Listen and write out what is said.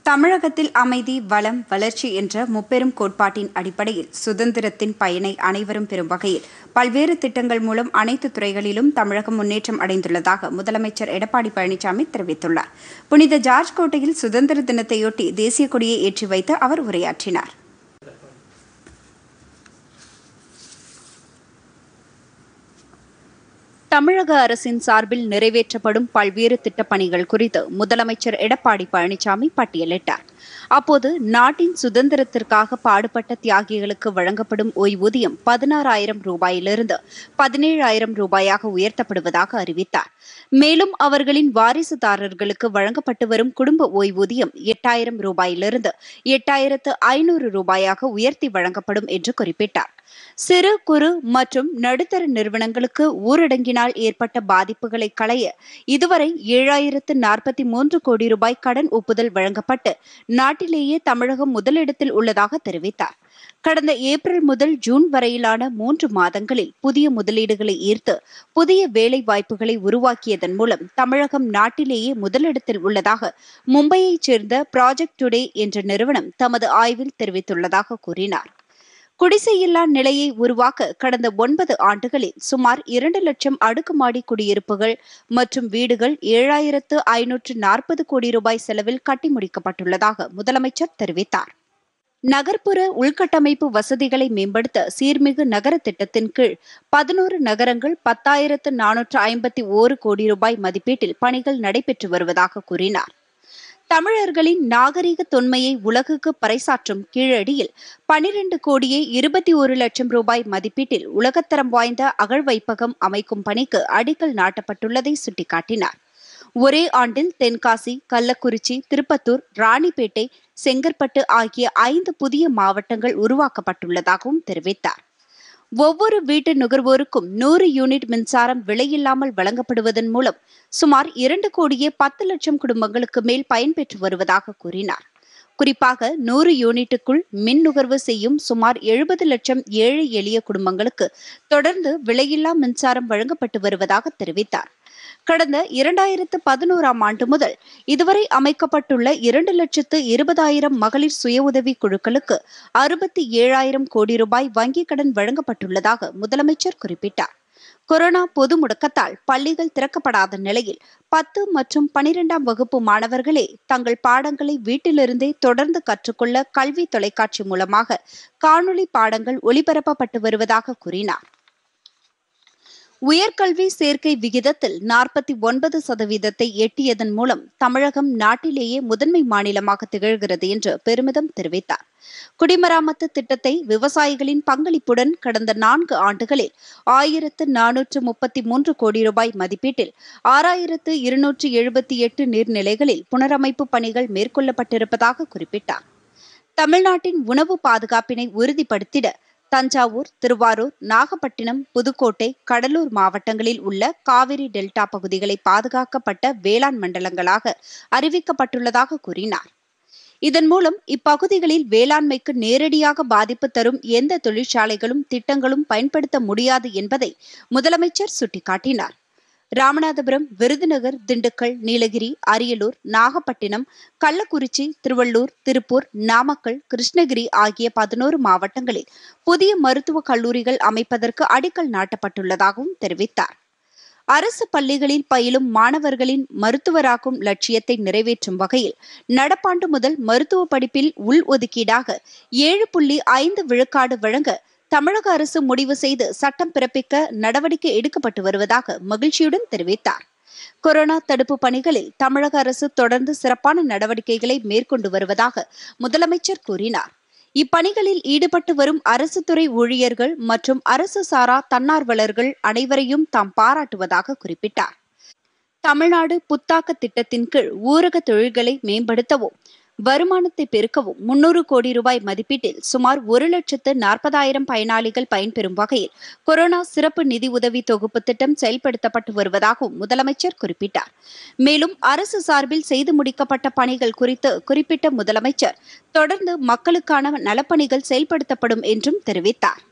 தமிழகத்தில் அமைதி வளம் வளர்ச்சி என்ற முப்பெரும் கோட்பாட்டின் அடிப்படையில் சுதந்திரத்தின் பயனை அனைவரும் பெறும் வகையில் பல்வேறு திட்டங்கள் மூலம் அனைத்து துறைகளிலும் தமிழகம் முன்னேற்றம் அடைந்துள்ளதாக முதலமைச்சர் எடப்பாடி பழனிசாமி தெரிவித்துள்ளார் புனித ஜார்ஜ் கோட்டையில் சுதந்திர தினத்தையொட்டி தேசிய கொடியை ஏற்றி வைத்து அவர் உரையாற்றினார் தமிழக அரசின் சார்பில் நிறைவேற்றப்படும் பல்வேறு திட்டப்பணிகள் குறித்து முதலமைச்சர் எடப்பாடி பழனிசாமி பட்டியலிட்டார் அப்போது நாட்டின் சுதந்திரத்திற்காக பாடுபட்ட தியாகிகளுக்கு வழங்கப்படும் ஓய்வூதியம் பதினாறாயிரம் ரூபாயிலிருந்து பதினேழாயிரம் ரூபாயாக உயர்த்தப்படுவதாக அறிவித்தார் மேலும் அவர்களின் வாரிசுதாரர்களுக்கு வழங்கப்பட்டு வரும் குடும்ப ஓய்வூதியம் எட்டாயிரம் ரூபாயிலிருந்து எட்டாயிரத்து ஐநூறு ரூபாயாக உயர்த்தி வழங்கப்படும் என்று குறிப்பிட்டார் சிறு குறு மற்றும் நடுத்தர நிறுவனங்களுக்கு ஊரடங்கினால் ஏற்பட்ட பாதிப்புகளை களைய இதுவரை ஏழாயிரத்து நாற்பத்தி மூன்று கோடி ரூபாய் கடன் ஒப்புதல் வழங்கப்பட்டு நாட்டிலேயே தமிழகம் முதலிடத்தில் உள்ளதாக தெரிவித்தார் கடந்த ஏப்ரல் முதல் ஜூன் வரையிலான மூன்று மாதங்களில் புதிய முதலீடுகளை ஈர்த்து புதிய வேலை வாய்ப்புகளை உருவாக்கியதன் மூலம் தமிழகம் நாட்டிலேயே முதலிடத்தில் உள்ளதாக மும்பையைச் சேர்ந்த ப்ராஜெக்ட் டுடே என்ற நிறுவனம் தமது ஆய்வில் தெரிவித்துள்ளதாக கூறினார் குடிசையில்லா நிலையை உருவாக்க கடந்த ஒன்பது ஆண்டுகளில் சுமார் இரண்டு லட்சம் அடுக்குமாடி குடியிருப்புகள் மற்றும் வீடுகள் ஏழாயிரத்து ஐநூற்று நாற்பது கோடி ரூபாய் செலவில் கட்டி முடிக்கப்பட்டுள்ளதாக முதலமைச்சர் தெரிவித்தார் நகர்ப்புற உள்கட்டமைப்பு வசதிகளை மேம்படுத்த சீர்மிகு நகர திட்டத்தின் கீழ் பதினோரு நகரங்கள் பத்தாயிரத்து நானூற்று ஐம்பத்தி ஓரு கோடி ரூபாய் மதிப்பீட்டில் பணிகள் நடைபெற்று வருவதாக கூறினார் தமிழர்களின் நாகரிக தொன்மையை உலகுக்கு பறைசாற்றும் கீழடியில் பனிரெண்டு கோடியே இருபத்தி ஒரு லட்சம் ரூபாய் மதிப்பீட்டில் உலகத்தரம் வாய்ந்த அகழ்வைப்பகம் அமைக்கும் பணிக்கு அடிக்கல் நாட்டப்பட்டுள்ளதை சுட்டிக்காட்டினார் ஒரே ஆண்டில் தென்காசி கள்ளக்குறிச்சி திருப்பத்தூர் ராணிப்பேட்டை செங்கற்பட்டு ஆகிய ஐந்து புதிய மாவட்டங்கள் உருவாக்கப்பட்டுள்ளதாகவும் தெரிவித்தார் ஒவ்வொரு வீட்டு நுகர்வோருக்கும் நூறு யூனிட் மின்சாரம் விலையில்லாமல் வழங்கப்படுவதன் மூலம் சுமார் இரண்டு கோடியே பத்து லட்சம் குடும்பங்களுக்கு மேல் பயன்பெற்று வருவதாக கூறினார் குறிப்பாக நூறு யூனிட்டுக்குள் மின் நுகர்வு செய்யும் சுமார் எழுபது லட்சம் ஏழை எளிய குடும்பங்களுக்கு தொடர்ந்து விலையில்லா மின்சாரம் வழங்கப்பட்டு வருவதாக தெரிவித்தார் கடந்த இரண்டாயிரத்து பதினோராம் ஆண்டு முதல் இதுவரை அமைக்கப்பட்டுள்ள இரண்டு லட்சத்து இருபதாயிரம் மகளிர் சுய உதவி குழுக்களுக்கு அறுபத்தி ஏழாயிரம் கோடி ரூபாய் வங்கிக் கடன் வழங்கப்பட்டுள்ளதாக முதலமைச்சர் குறிப்பிட்டார் கொரோனா பொது முடக்கத்தால் பள்ளிகள் திறக்கப்படாத நிலையில் பத்து மற்றும் பனிரெண்டாம் வகுப்பு மாணவர்களே தங்கள் பாடங்களை வீட்டிலிருந்தே தொடர்ந்து கற்றுக்கொள்ள கல்வி தொலைக்காட்சி மூலமாக காணொளி பாடங்கள் ஒளிபரப்பப்பட்டு வருவதாக கூறினார் உயர்கல்வி சேர்க்கை விகிதத்தில் நாற்பத்தி ஒன்பது சதவீதத்தை எட்டியதன் மூலம் தமிழகம் நாட்டிலேயே முதன்மை மாநிலமாக திகழ்கிறது என்று பெருமிதம் தெரிவித்தார் குடிமராமத்து திட்டத்தை விவசாயிகளின் பங்களிப்புடன் கடந்த நான்கு ஆண்டுகளில் ஆயிரத்து நானூற்று முப்பத்தி மூன்று கோடி ரூபாய் மதிப்பீட்டில் ஆறாயிரத்து இருநூற்று எழுபத்தி எட்டு நீர்நிலைகளில் புனரமைப்பு பணிகள் மேற்கொள்ளப்பட்டிருப்பதாக குறிப்பிட்டார் தமிழ்நாட்டின் உணவு பாதுகாப்பினை உறுதிப்படுத்திட தஞ்சாவூர் திருவாரூர் நாகப்பட்டினம் புதுக்கோட்டை கடலூர் மாவட்டங்களில் உள்ள காவிரி டெல்டா பகுதிகளை பாதுகாக்கப்பட்ட வேளாண் மண்டலங்களாக அறிவிக்கப்பட்டுள்ளதாக கூறினார் இதன் மூலம் இப்பகுதிகளில் வேளாண்மைக்கு நேரடியாக பாதிப்பு தரும் எந்த தொழிற்சாலைகளும் திட்டங்களும் பயன்படுத்த முடியாது என்பதை முதலமைச்சர் சுட்டிக்காட்டினார் ராமநாதபுரம் விருதுநகர் திண்டுக்கல் நீலகிரி அரியலூர் நாகப்பட்டினம் கள்ளக்குறிச்சி திருவள்ளூர் திருப்பூர் நாமக்கல் கிருஷ்ணகிரி ஆகிய பதினோரு மாவட்டங்களில் புதிய மருத்துவக் கல்லூரிகள் அமைப்பதற்கு அடிக்கல் நாட்டப்பட்டுள்ளதாகவும் தெரிவித்தார் அரசு பள்ளிகளில் பயிலும் மாணவர்களின் மருத்துவராக்கும் லட்சியத்தை நிறைவேற்றும் வகையில் நடப்பாண்டு முதல் மருத்துவ படிப்பில் உள் ஒதுக்கீடாக ஏழு புள்ளி ஐந்து விழுக்காடு வழங்க தமிழக அரசு முடிவு செய்து சட்டம் பிறப்பிக்க நடவடிக்கை எடுக்கப்பட்டு வருவதாக மகிழ்ச்சியுடன் தெரிவித்தார் கொரோனா தடுப்பு பணிகளில் தமிழக அரசு தொடர்ந்து சிறப்பான நடவடிக்கைகளை மேற்கொண்டு வருவதாக முதலமைச்சர் கூறினார் இப்பணிகளில் ஈடுபட்டு வரும் அரசு துறை ஊழியர்கள் மற்றும் அரசு சாரா தன்னார்வலர்கள் அனைவரையும் தாம் பாராட்டுவதாக குறிப்பிட்டார் தமிழ்நாடு புத்தாக்க திட்டத்தின் கீழ் ஊரக தொழில்களை மேம்படுத்தவும் வருமானத்தை பெருக்கவும் முன்னூறு கோடி ரூபாய் மதிப்பீட்டில் சுமார் ஒரு லட்சத்து நாற்பதாயிரம் பயனாளிகள் பயன்பெறும் வகையில் கொரோனா சிறப்பு நிதி உதவி தொகுப்பு திட்டம் செயல்படுத்தப்பட்டு வருவதாகவும் முதலமைச்சர் குறிப்பிட்டார் மேலும் அரசு சார்பில் செய்து முடிக்கப்பட்ட பணிகள் குறித்து குறிப்பிட்ட முதலமைச்சர் தொடர்ந்து மக்களுக்கான நலப்பணிகள் செயல்படுத்தப்படும் என்றும் தெரிவித்தார்